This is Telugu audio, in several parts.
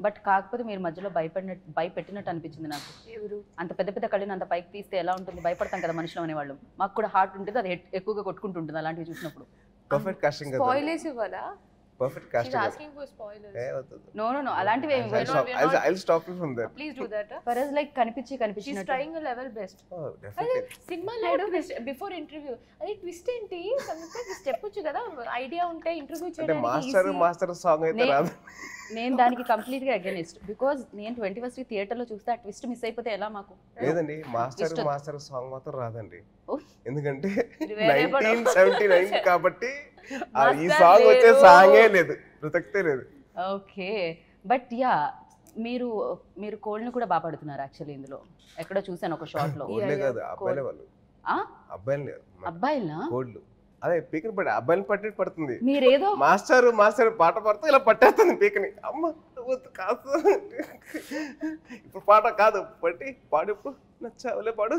బట్ కాకపోతే మీరు మధ్యలో భయపడినట్టు భయపెట్టినట్టు అనిపించింది నాకు ఎవరు అంత పెద్ద పెద్ద కళ్ళని అంత పైకి తీస్తే ఎలా ఉంటుంది భయపడతాం కదా మనుషులు అనేవాళ్ళు మాకు కూడా హార్ట్ ఉంటుంది అది ఎట్- ఎక్కువగా కొట్టుకుంటుంటుంది అలాంటివి చూసినప్పుడు పర్ఫెక్ట్ కాస్టింగ్ కదా స్పాయిలర్స్ ఇవ్వాలా perfect she's casting asking for spoilers ఏ వద్దు నో నో నో అలాంటివి ఏమి We're not- we're not- I'll stop you from there please do that for like కనిపించి షీస్ కనిపించినట్టు ట్రైయింగ్ లెవెల్ బెస్ట్ ఓ అదే డెఫినెట్లీ సినిమాలో బిఫోర్ ఇంటర్వ్యూ అదే ట్విస్ట్ ఏంటి సంయుక్త ట్విస్ట్ చెప్పొచ్చు కదా ఐడియా ఉంటే ఇంటర్వ్యూ అంటే మాస్టర్ చేయడానికి మాస్టర్ సాంగ్ అయితే నే- రాదు నేను దానికి కంప్లీట్ గా అగేనిస్ట్ బికాజ్ నేను ట్వంటీ ఫస్ట్ థియేటర్ లో చూస్తే ఆ ట్విస్ట్ మిస్ అయిపోతే ఎలా మాకు లేదండి మాస్టర్ ఇష్టం. మాస్టర్ సాంగ్ మాత్రం రాదండి ఓ. ఎందుకంటే ఇది వేరే పడం. నైన్టీన్ సెవెంటీ నైన్ కాబట్టి ఆ ఈ మాస్టర్ సాంగ్ వచ్చే లేరు. సాంగే లేదు ప్రసక్తే లేదు ఓకే బట్ యా మీరు మీరు కోల్డ్ని కూడా బాగా పడుతున్నారు యాక్చువల్లీ ఇందులో ఎక్కడో చూసాను ఒక షార్ట్ లో కోడ్లే yeah. కాదు అబ్బాయిలే వాళ్ళు ఆ? అబ్బాయిలు లేరు అబ్బాయిలా కోడ్లు అదే పీకని పడి అబ్బాయిని పట్టి పడుతుంది మీరేదో మాస్టర్ మాస్టర్ పాట పాడుతూ ఇలా పట్టేస్తుంది పీకని అమ్మ వద్దు కాదు ఇప్పుడు పాట కాదు పట్టి పాడు ఇప్పుడు నచ్చావులే పాడు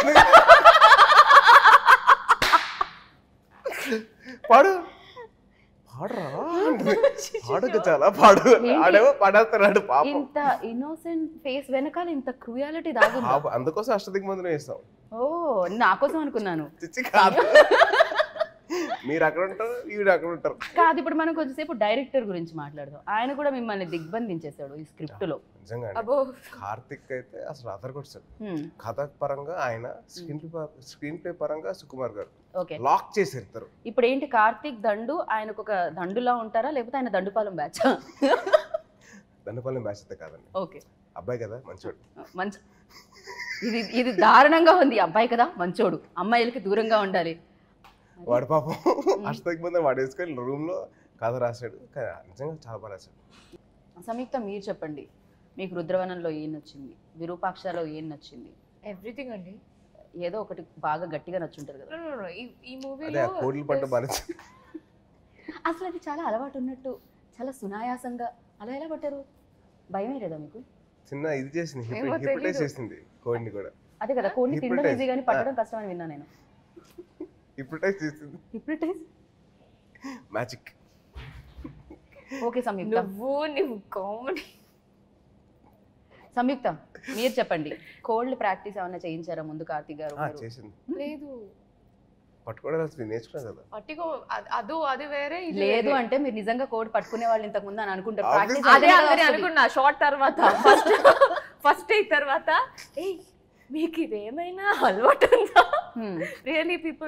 పాడు పాడరా పాడుకు చాలా పాడు ఏంటి? ఆడేమో పాడేస్తున్నాడు పాపం ఇంత ఇన్నోసెంట్ ఫేస్ వెనకాల ఇంత క్రూయాలిటీ దాగుందా పాపం. అందుకోసం అష్టదిగ్మందులు వేస్తాం ఓ నా కోసం అనుకున్నాను చిచ్చి కాదు మీరు అక్కడ ఉంటారు ఈవిడ అక్కడ ఉంటారు కాదు ఇప్పుడు మనం కొంచెంసేపు డైరెక్టర్ గురించి మాట్లాడదాం ఆయన కూడా మిమ్మల్ని దిగ్బంధించేశాడు ఈ స్క్రిప్ట్ లో నిజంగా అబో కార్తిక్ అయితే అసలు అదర్ కొట్టాడు హ్మ్, కథ పరంగా ఆయన స్క్రీన్ ప్లే స్క్రీన్ ప్లే పరంగా సుకుమార్ గారు ఓకే లాక్ చేశారు ఇద్దరు ఇప్పుడు ఏంటి కార్తీక్ దండు ఆయనకు ఒక దండులా ఉంటారా లేకపోతే ఆయన దండుపాలెం బ్యాచ్ దండపల్లి మ్యాచ్ అయితే కాదండి ఓకే అబ్బాయి కదా మంచివాడు మంచి ఇది ఇది దారుణంగా ఉంది అబ్బాయి కదా మంచోడు అమ్మాయిలకి దూరంగా ఉండాలి వాడు పాపం అష్టదిగ్బంధం వాడు వేసుకొని రూమ్ లో కథ రాశాడు కానీ నిజంగా చాలా బాగా రాశాడు సంయుక్త మీరు చెప్పండి మీకు రుద్రవనంలో ఏం నచ్చింది విరూపాక్షలో ఏం నచ్చింది ఎవ్రీథింగ్ అండి ఏదో ఒకటి బాగా గట్టిగా నచ్చుంటారు కదా No, no, no. ఈ ఈ అదే మూవీలో ఆ కోడ్లు పంట బాగా అసలు అది చాలా అలవాటు ఉన్నట్టు చాలా సునాయాసంగా అలా ఎలా పట్టారు భయమే లేదా మీకు చిన్న ఇది చేసింది ఏమో హిప్నటైజ్ తెలీదు. చేసింది కోడిని కూడా అదే కదా కోడిని తినడం Hypnotize. ఈజీ కానీ పట్టడం కష్టం అని విన్నా నేను హిప్నటైజ్ చేసింది హిప్నటైజ్ మ్యాజిక్ ఓకే సంయుక్త నువ్వు నువ్వు కామెడీ సంయుక్త మీరు చెప్పండి కోల్డ్ ప్రాక్టీస్ ఏమైనా చేయించారా ముందు కార్తీక్ గారు మీరు? చేసింది లేదు పట్టుకోవడం అసలు నేర్చుకున్నాను కదా పట్టికో అ- అదో అది వేరే ఇది లేదు వేరే. అంటే మీరు నిజంగా కోడ్ పట్టుకునే వాళ్ళు ఇంతకు ముందు అని అనుకుంటారు Obviously. Practice అదే అయితేనే అందరి వస్తుంది. అనుకున్నా షార్ట్ తర్వాత ఫస్ట్ ఫస్ట్ అయిన తర్వాత ఏయ్ మీకు ఇదేమైనా అలవాటు ఉందా Hmm. రియలీ పీపుల్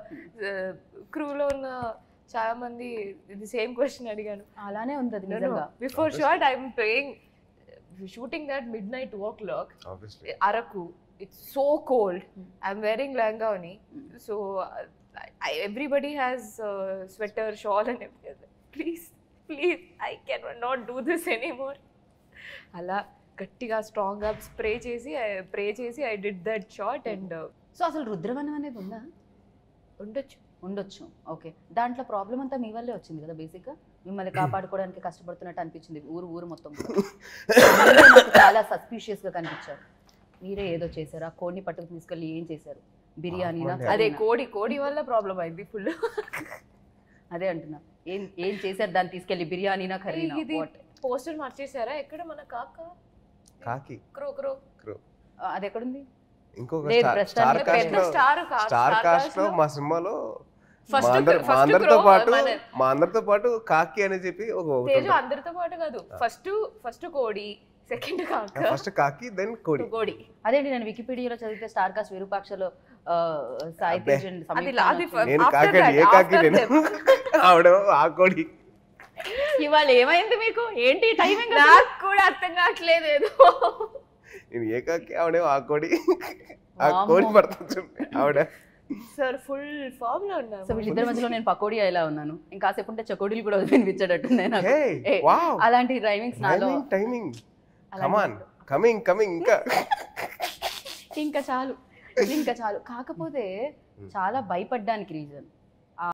క్రూలో ఉన్న చాలా మంది ఇది సేమ్ క్వశ్చన్ అడిగాను అలానే ఉంది అది నిజంగా before short I'm playing shooting that midnight o'clock obviously Araku it's so cold I'm wearing లంగాని so everybody has sweater shawl and please please I can not do this anymore అలా గట్టిగా స్ట్రాంగ్గా స్ప్రే చేసి ప్రే చేసి I did that short and so అసలు రుద్రవనం అనేది ఉందా ఉండొచ్చు ఉండొచ్చు ఓకే దాంట్లో ప్రాబ్లం అంతా మీ వల్లే వచ్చింది కదా బేసిక్గా మిమ్మల్ని కాపాడుకోవడానికి కష్టపడుతున్నట్టు అనిపించింది ఊరు ఊరు మొత్తం కూడా. మీరే నాకు చాలా సస్పీషియస్ గా కనిపించారు మీరే ఏదో చేశారు ఆ కోడిని పట్టుకు తీసుకెళ్ళి ఏం చేశారు బిర్యానీనా అదే అదే కర్రీనా? కోడి కోడి వల్ల ప్రాబ్లం అయింది ఫుల్ అదే అంటున్నా ఏం ఏం చేశారు దాన్ని తీసుకెళ్ళి బిర్యానీనా కర్రీనా ఇది What? పోస్టర్ మార్చేసారా ఎక్కడ మన కాక కాకి క్రో క్రో ఆ, అది ఎక్కడుంది ఇంకొక లేదు, స్టార్ ప్రస్తుతానికి స్టార్ పెద్ద కాస్ట్ లో స్టార్ స్టార్ కాస్ట్ లో మా సినిమాలో మా First అందరి cr- మా first అందరితో crow, పాటు మన- మా అందరితో పాటు కాకి అని చెప్పి ఒక తేజు అందరితో పాటు కాదు ఫస్ట్ ఫస్ట్ కోడి సెకండ్ కాక ఫస్ట్ కాకి దెన్ కోడి కోడి అదేంటి నేను వికీపీడియాలో చదివితే స్టార్ కాస్ట్ విరూపాక్షలో ఆ, సాయి అబ్బే. తేజ్ and అది సంయుక్త లా- అని అది వచ్చింది. నేను After కాకి that, ఏ కాకి after నేను ఆవిడ ఆ కోడి ఇవాళ ఏమైంది మీకు ఏంటి టైమింగ్ నాకు కూడా అర్థం కావట్లేదు ఏదో నేను ఏ కాకి ఆవిడేమో ఆ కోడి ఆ వామ్మో. కోడి పడుతుంది చూడండి. ఆవిడ సార్ ఫుల్ ఫామ్ లో సో ఉన్నాము వీళ్ళిద్దరి మధ్యలో నేను పకోడీ ఎలా ఉన్నాను ఇంకాసేపు ఉంటే చకోడీలు కూడా వినిపించేటట్టు నాకు హే ఏ, వావ్ అలాంటి డ్రైవింగ్స్ నాలో టైమింగ్ టైమింగ్ అలాంటి- కమాన్ కమింగ్ కమింగ్ ఇంకా ఇంకా చాలు ఇంకా చాలు కాకపోతే చాలా భయపడ్డానికి రీజన్